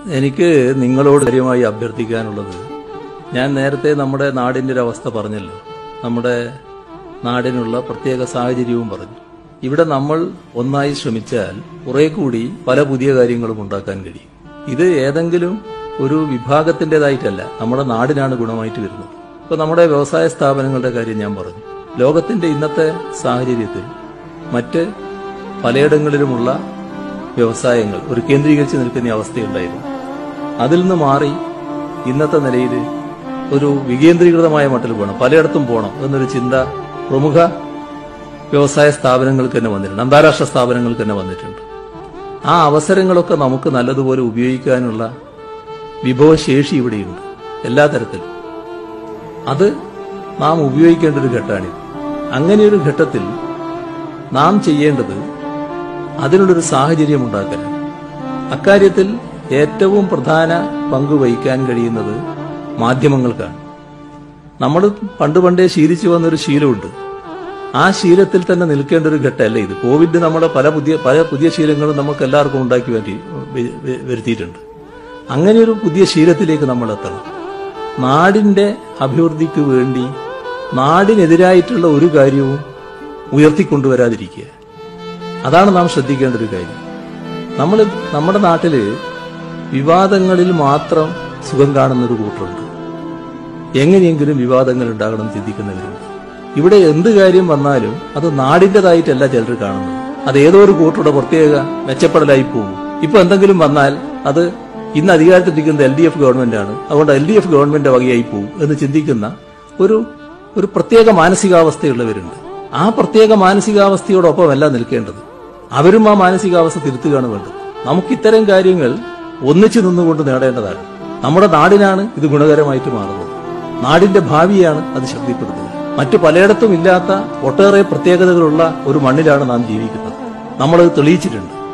എനിക്ക് നിങ്ങളോട് കാര്യമായി അഭ്യർത്ഥിക്കാനുള്ളത് ഞാൻ നേരത്തെ നമ്മുടെ നാടിന്റെ ഒരു അവസ്ഥ പറഞ്ഞല്ലോ നമ്മുടെ നാടിനുള്ള പ്രത്യേക സാഹചര്യവും പറഞ്ഞു ഇവിടെ നമ്മൾ ഒന്നായി ശ്രമിച്ചാൽ കുറെ കൂടി പല പുതിയ കാര്യങ്ങളും ഉണ്ടാക്കാൻ കഴിയും ഇത് ഏതെങ്കിലും ഒരു വിഭാഗത്തിൻ്റെതായിട്ടല്ല നമ്മുടെ നാടിനാണ് ഗുണമായിട്ട് വരുന്നത് ഇപ്പൊ നമ്മുടെ വ്യവസായ സ്ഥാപനങ്ങളുടെ കാര്യം ഞാൻ പറഞ്ഞു ലോകത്തിന്റെ ഇന്നത്തെ സാഹചര്യത്തിൽ മറ്റ് പലയിടങ്ങളിലുമുള്ള വ്യവസായങ്ങൾ ഒരു കേന്ദ്രീകരിച്ച് നിൽക്കുന്ന അവസ്ഥയുണ്ടായിരുന്നു അതിൽ നിന്ന് മാറി ഇന്നത്തെ നിലയിൽ ഒരു വികേന്ദ്രീകൃതമായ മട്ടിൽ പോകണം പലയിടത്തും പോകണം എന്നൊരു ചിന്ത പ്രമുഖ വ്യവസായ സ്ഥാപനങ്ങൾക്ക് തന്നെ വന്നിട്ടുണ്ട് അന്താരാഷ്ട്ര സ്ഥാപനങ്ങൾക്ക് തന്നെ വന്നിട്ടുണ്ട് ആ അവസരങ്ങളൊക്കെ നമുക്ക് നല്ലതുപോലെ ഉപയോഗിക്കാനുള്ള വിഭവശേഷി ഇവിടെയുണ്ട് എല്ലാ തരത്തിലും അത് നാം ഉപയോഗിക്കേണ്ട ഒരു ഘട്ടമാണിത് അങ്ങനെയൊരു ഘട്ടത്തിൽ നാം ചെയ്യേണ്ടത് അതിനുള്ളൊരു സാഹചര്യം ഉണ്ടാക്കലാണ് അക്കാര്യത്തിൽ ഏറ്റവും പ്രധാന പങ്ക് വഹിക്കാൻ കഴിയുന്നത് മാധ്യമങ്ങൾക്കാണ് നമ്മൾ പണ്ട് പണ്ടേ ശീലിച്ചു വന്നൊരു ശീലമുണ്ട് ആ ശീലത്തിൽ തന്നെ നിൽക്കേണ്ട ഒരു ഘട്ടമല്ല ഇത് കോവിഡ് നമ്മളെ പല പുതിയ പല പുതിയ ശീലങ്ങളും നമുക്ക് എല്ലാവർക്കും ഉണ്ടാക്കി വേണ്ടി വ- വ- വരുത്തിയിട്ടുണ്ട് അങ്ങനെ ഒരു പുതിയ ശീലത്തിലേക്ക് നമ്മൾ എത്തണം നാടിന്റെ അഭിവൃദ്ധിക്ക് വേണ്ടി നാടിനെതിരായിട്ടുള്ള ഒരു കാര്യവും ഉയർത്തിക്കൊണ്ടുവരാതിരിക്കുക അതാണ് നാം ശ്രദ്ധിക്കേണ്ട ഒരു കാര്യം നമ്മൾ നമ്മുടെ നാട്ടില് വിവാദങ്ങളിൽ മാത്രം സുഖം കാണുന്ന ഒരു കൂട്ടറുണ്ട് എങ്ങനെയെങ്കിലും വിവാദങ്ങൾ ഉണ്ടാകണം ചിന്തിക്കുന്നവരുണ്ട് ഇവിടെ എന്ത് കാര്യം വന്നാലും അത് നാടിൻ്റെതായിട്ടല്ല ചിലർ കാണുന്നത് അത് ഏതോ ഒരു കൂട്ടരുടെ പ്രത്യേക മെച്ചപ്പെടലായി പോകും ഇപ്പൊ എന്തെങ്കിലും വന്നാൽ അത് ഇന്ന് അധികാരത്തിലിരിക്കുന്നത് എൽ ഡി എഫ് ഗവൺമെന്റ് ആണ് അതുകൊണ്ട് എൽ ഡി എഫ് ഗവൺമെന്റ് വകയായി പോകും എന്ന് ചിന്തിക്കുന്ന ഒരു ഒരു പ്രത്യേക മാനസികാവസ്ഥയുള്ളവരുണ്ട് ആ പ്രത്യേക മാനസികാവസ്ഥയോടൊപ്പമല്ല നിൽക്കേണ്ടത് അവരും ആ മാനസികാവസ്ഥ തിരുത്തുകയാണ് വേണ്ടത് നമുക്ക് ഇത്തരം കാര്യങ്ങൾ ഒന്നിച്ചു നിന്നുകൊണ്ട് നേടേണ്ടതാണ് നമ്മുടെ നാടിനാണ് ഇത് ഗുണകരമായിട്ട് മാറുന്നത് നാടിന്റെ ഭാവിയാണ് അത് ശക്തിപ്പെടുത്തുന്നത് മറ്റു പലയിടത്തും ഇല്ലാത്ത ഒട്ടേറെ പ്രത്യേകതകളുള്ള ഒരു മണ്ണിലാണ് നാം ജീവിക്കുന്നത് നമ്മളത് തെളിയിച്ചിട്ടുണ്ട്